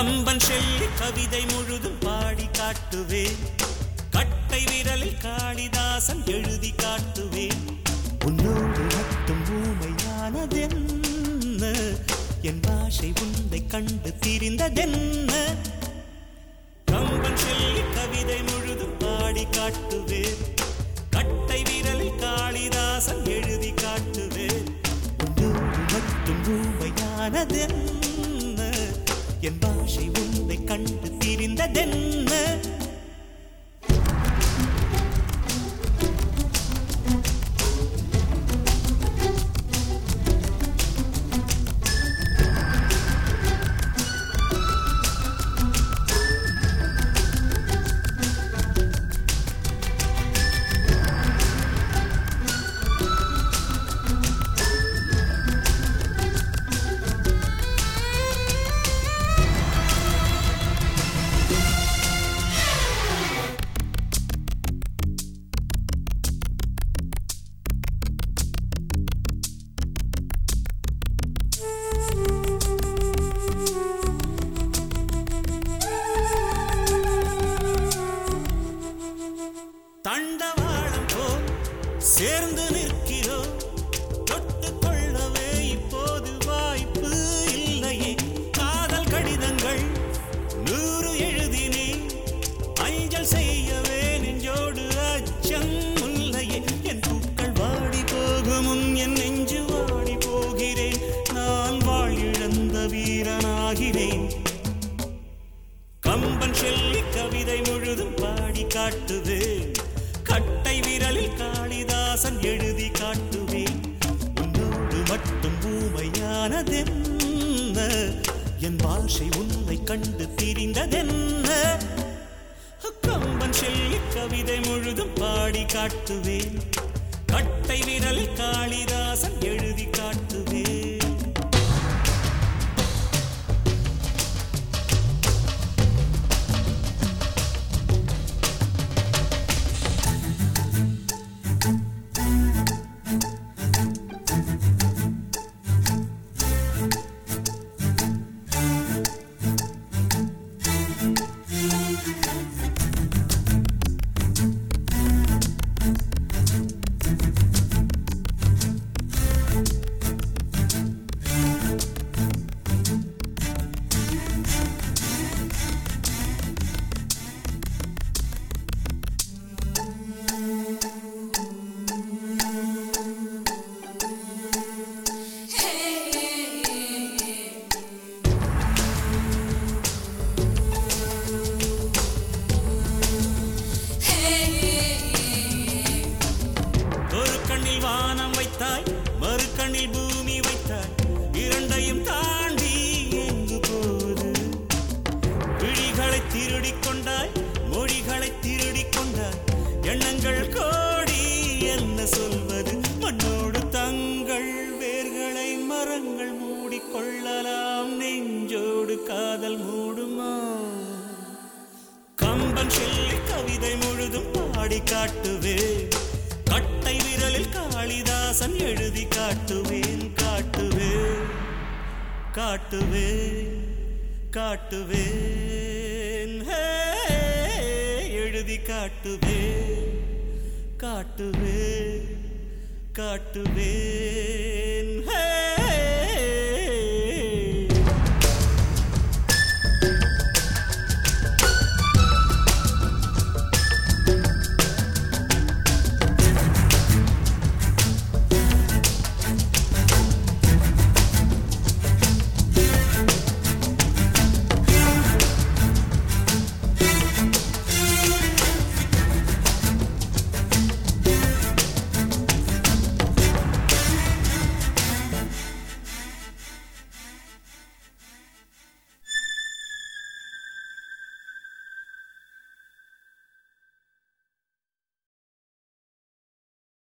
கம்பன் சொல்லி கவிதை முழுதும் பாடி காட்டுவேன் கட்டை விரலில் காளிதாசன் எழுதி காட்டுவேன் உன்னோடு மட்டும் ஊமையானதென்ன என் பாஷை உன்னை கண்டு திரிந்ததென்ன கம்பன் சொல்லி கவிதை முழுதும் பாடி காட்டுவேன் கட்டை விரலில் காளிதாசன் எழுதி காட்டுவேன் உன்னோடு மட்டும் ஊமையானதென்ன என் பாஷை உன்னை கண்டு திரிந்ததென்ன தண்டவாளம் போல் சேர்ந்து நிற்கிறோம் தொட்டு கொள்ளவே இப்போது வாய்ப்பு இல்லையே காதல் கடிதங்கள் நூறு எழுதினே அஞ்சல் செய்யவே நெஞ்சோடு அச்சம் இல்லையே என் பூக்கள் வாடி போகும் முன் என் நெஞ்சு வாடி போகிறேன் நான் வாழிழந்த வீரனாகிறேன் கம்பன் சொல்லி கவிதை முழுதும் பாடி காட்டுவேன் கட்டை விரலில் காளிதாசன் எழுதி காட்டுவேன் உன்னோடு மட்டும் ஊமையானதென்ன என் பாஷை உன்னை கண்டு திரிந்ததென்ன கம்பன் சொல்லி கவிதை முழுதும் பாடி காட்டுவேன் கட்டை விரலில் காளிதாசன் எழுதி காட்டுவேன் ஒரு கண்ணில் வானம் வைத்தாய் மறு கண்ணில் பூமி வைத்தாய் இரண்டையும் தாண்டி எங்கு போது விழிகளை திருடிக் கொண்டாய் மொழிகளை திருடிக் கொண்டாய் எண்ணங்கள் கோடி என்ன சொல்வது மண்ணோடு தங்கள் வேர்களை மரங்கள் மூடிக்கொள்ளலாம் நெஞ்சோடு காதல் மூடுமா கம்பன் சொல்லி கவிதை முழுதும் பாடி காட்டுவேன் கட்டை விரலில் காளிதாசன் எழுதி காட்டுவேன் காட்டுவேன் காட்டுவேன் காட்டுவேன் ஹே, எழுதி காட்டுவேன் காட்டுவேன் காட்டுவேன்